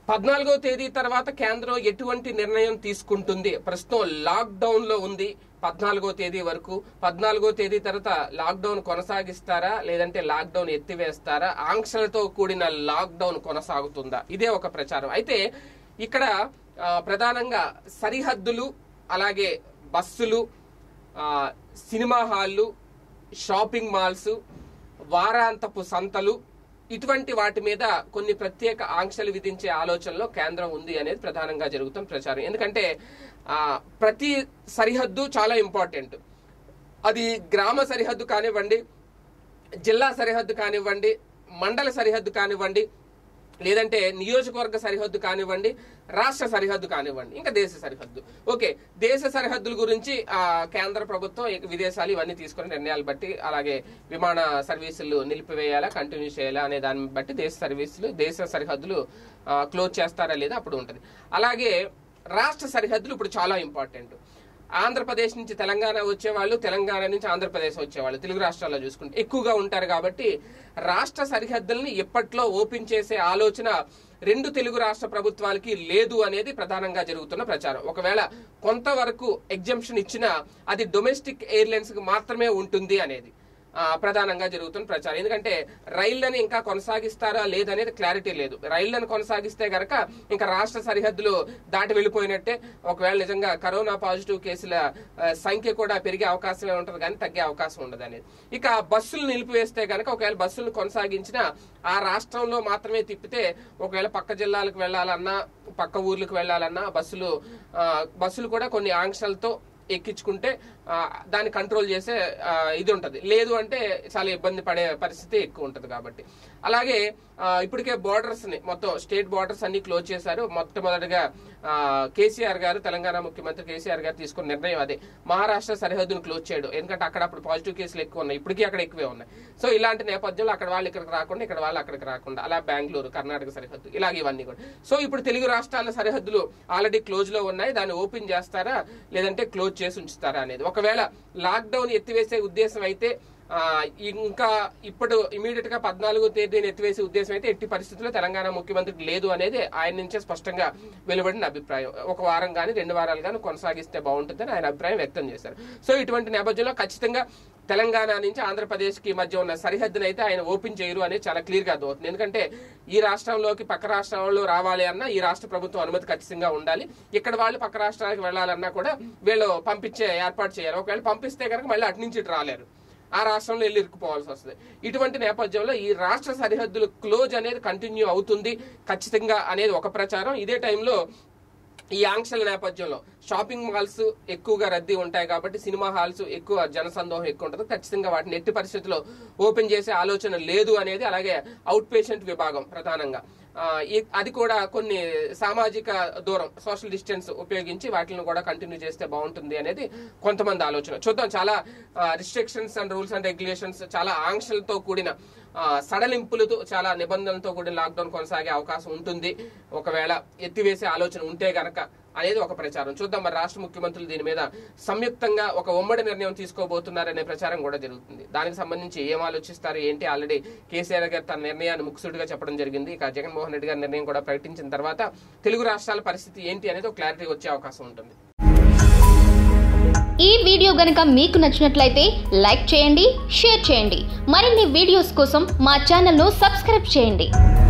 పద్నాలుగో తేదీ తర్వాత కేంద్రం ఎటువంటి నిర్ణయం తీసుకుంటుంది ప్రస్తుతం లాక్ డౌన్ లో ఉంది పద్నాలుగో తేదీ వరకు పద్నాలుగో తేదీ తర్వాత లాక్ డౌన్ కొనసాగిస్తారా లేదంటే లాక్ డౌన్ ఎత్తివేస్తారా ఆంక్షలతో కూడిన లాక్ డౌన్ కొనసాగుతుందా ఇదే ఒక ప్రచారం అయితే ఇక్కడ ఆ, ప్రధానంగా సరిహద్దులు అలాగే బస్సులు ఆ, సినిమా హాళ్ళు షాపింగ్ మాల్స్ వారాంతపు సంతలు ఇటువంటి వాటి మీద కొన్ని ప్రత్యేక ఆంక్షలు విధించే ఆలోచనలో కేంద్రం ఉంది అనేది ప్రధానంగా జరుగుతున్న ప్రచారం ఎందుకంటే ఆ, ప్రతి సరిహద్దు చాలా ఇంపార్టెంట్ అది గ్రామ సరిహద్దు కానివ్వండి జిల్లా సరిహద్దు కానివ్వండి మండల సరిహద్దు కానివ్వండి లేదంటే నియోజకవర్గ సరిహద్దు కానివ్వండి రాష్ట్ర సరిహద్దు కానివ్వండి ఇంకా దేశ సరిహద్దు ఓకే దేశ సరిహద్దుల గురించి ఆ కేంద్ర ప్రభుత్వం ఇక విదేశాలు ఇవన్నీ తీసుకుని నిర్ణయాలు బట్టి అలాగే విమాన సర్వీసులు నిలిపివేయాలా కంటిన్యూ చేయాలా అనే దాన్ని బట్టి దేశ సర్వీసులు దేశ సరిహద్దులు ఆ, క్లోజ్ చేస్తారా లేదా అప్పుడు ఉంటుంది అలాగే రాష్ట్ర సరిహద్దులు ఇప్పుడు చాలా ఇంపార్టెంట్ ఆంధ్రప్రదేశ్ నుంచి తెలంగాణ వచ్చేవాళ్ళు తెలంగాణ నుంచి ఆంధ్రప్రదేశ్ వచ్చేవాళ్ళు తెలుగు రాష్ట్రాల్లో చూసుకుంటే ఎక్కువగా ఉంటారు కాబట్టి రాష్ట్ర సరిహద్దుల్ని ఎప్పట్లో ఓపెన్ చేసే ఆలోచన రెండు తెలుగు రాష్ట్ర ప్రభుత్వాలకి లేదు అనేది ప్రధానంగా జరుగుతున్న ప్రచారం ఒకవేళ కొంతవరకు ఎగ్జంప్షన్ ఇచ్చినా అది డొమెస్టిక్ ఎయిర్లైన్స్ కి మాత్రమే ఉంటుంది అనేది ఆ, ప్రధానంగా జరుగుతున్న ప్రచారం ఎందుకంటే రైళ్లను ఇంకా కొనసాగిస్తారా లేదనేది క్లారిటీ లేదు రైళ్లను కొనసాగిస్తే గనక ఇంకా రాష్ట్ర సరిహద్దులు దాటి వెళ్ళిపోయినట్టే ఒకవేళ నిజంగా కరోనా పాజిటివ్ కేసుల ఆ, సంఖ్య కూడా పెరిగే అవకాశమే ఉంటుంది కానీ తగ్గే అవకాశం ఉండదు అనేది ఇక బస్సులు నిలిపివేస్తే గనక ఒకవేళ బస్సులు కొనసాగించినా ఆ రాష్ట్రంలో మాత్రమే తిప్పితే ఒకవేళ పక్క జిల్లాలకు వెళ్ళాలన్నా పక్క ఊర్లకు వెళ్ళాలన్నా బస్సులు ఆ, బస్సులు కూడా కొన్ని ఆంక్షలతో ఎక్కించుకుంటే ఆ, దాన్ని కంట్రోల్ చేసే ఆ, ఇది ఉంటది లేదు అంటే చాలా ఇబ్బంది పడే పరిస్థితి ఎక్కువ ఉంటది కాబట్టి అలాగే ఆ, ఇప్పటికే బోర్డర్స్ ని మొత్తం స్టేట్ బోర్డర్స్ అన్ని క్లోజ్ చేశారు మొట్టమొదటిగా ఆ, కేసీఆర్ గారు తెలంగాణ ముఖ్యమంత్రి కేసీఆర్ గారు తీసుకున్న నిర్ణయం అదే మహారాష్ట్ర సరిహద్దును క్లోజ్ చేయడం ఎందుకంటే అక్కడ అప్పుడు పాజిటివ్ కేసులు ఎక్కువ ఉన్నాయి ఇప్పటికీ అక్కడ ఎక్కువే ఉన్నాయి సో ఇలాంటి నేపథ్యంలో అక్కడ వాళ్ళు ఇక్కడికి రాకుండా ఇక్కడ వాళ్ళు అక్కడికి రాకుండా అలా బెంగళూరు కర్ణాటక సరిహద్దు ఇలాగ ఇవన్నీ కూడా సో ఇప్పుడు తెలుగు రాష్ట్రాల సరిహద్దులు ఆల్రెడీ క్లోజ్ లో ఉన్నాయి దాన్ని ఓపెన్ చేస్తారా లేదంటే క్లోజ్ చేసి ఉంచుతారా అనేది ఒకవేళ లాక్డౌన్ ఎత్తివేసే ఉద్దేశం అయితే ఆ, ఇంకా ఇప్పుడు ఇమీడియట్ గా పద్నాలుగో తేదీని ఎత్తివేసే ఉద్దేశం అయితే ఎట్టి పరిస్థితుల్లో తెలంగాణ ముఖ్యమంత్రికి లేదు అనేది ఆయన నుంచే స్పష్టంగా వెలువడిన అభిప్రాయం ఒక వారం కానీ రెండు వారాలు కానీ కొనసాగిస్తే బాగుంటుందని ఆయన అభిప్రాయం వ్యక్తం చేశారు సో ఇటువంటి నేపథ్యంలో ఖచ్చితంగా తెలంగాణ నుంచి ఆంధ్రప్రదేశ్ కి మధ్య ఉన్న సరిహద్దును అయితే ఆయన ఓపెన్ చేయరు అనేది చాలా క్లియర్ గా అర్థమవుతుంది ఎందుకంటే ఈ రాష్ట్రంలోకి పక్క రాష్ట్రాల్లో రావాలి అన్నా ఈ రాష్ట్ర ప్రభుత్వం అనుమతి ఖచ్చితంగా ఉండాలి ఇక్కడ వాళ్ళు పక్క రాష్ట్రాలకు వెళ్ళాలన్నా కూడా వీళ్ళు పంపించే ఏర్పాటు చేయాలి ఒకవేళ పంపిస్తే కనుక మళ్ళీ అటు నుంచి ఇటు రాలేరు ఆ రాష్ట్రంలో వెళ్ళి ఇరుక్కుపోవాల్సి వస్తుంది ఇటువంటి నేపథ్యంలో ఈ రాష్ట్ర సరిహద్దులు క్లోజ్ అనేది కంటిన్యూ అవుతుంది ఖచ్చితంగా అనేది ఒక ప్రచారం ఇదే టైంలో ఈ ఆంక్షల నేపథ్యంలో షాపింగ్ మాల్స్ ఎక్కువగా రద్దీ ఉంటాయి కాబట్టి సినిమా హాల్స్ ఎక్కువ జనసందోహం ఎక్కువ ఉంటుంది ఖచ్చితంగా వాటిని ఎట్టి పరిస్థితుల్లో ఓపెన్ చేసే ఆలోచన లేదు అనేది అలాగే అవుట్ పేషెంట్ విభాగం ప్రధానంగా ఆ, ఈ- అది కూడా కొన్ని సామాజిక దూరం సోషల్ డిస్టెన్స్ ఉపయోగించి వాటిని కూడా కంటిన్యూ చేస్తే బాగుంటుంది అనేది కొంతమంది ఆలోచన చూద్దాం చాలా restrictions and rules and regulations చాలా ఆంక్షలతో కూడిన ఆ, సడలింపులతో చాలా నిబంధనలతో కూడిన లాక్డౌన్ కొనసాగే అవకాశం ఉంటుంది ఒకవేళ ఎత్తివేసే ఆలోచన ఉంటే గనక అనేది ఒక ప్రచారం చూద్దాం మరి రాష్ట్ర ముఖ్యమంత్రులు దీని మీద సంయుక్తంగా ఒక ఉమ్మడి నిర్ణయం తీసుకోబోతున్నారనే ప్రచారం కూడా జరుగుతుంది దానికి సంబంధించి ఏం ఆలోచిస్తారు ఏంటి ఆల్రెడీ కేసీఆర్ గారు తన నిర్ణయాన్ని ముక్కుసుడిగా చెప్పడం జరిగింది ఇక జగన్మోహన్ రెడ్డి గారి నిర్ణయం కూడా ప్రకటించిన తర్వాత తెలుగు రాష్ట్రాల పరిస్థితి ఏంటి అనేది ఒక క్లారిటీ వచ్చే అవకాశం ఉంటుంది ఈ వీడియో గనుక మీకు నచ్చినట్లయితే లైక్ చేయండి షేర్ చేయండి మరిన్ని వీడియోస్ కోసం మా ఛానల్ను సబ్స్క్రైబ్ చేయండి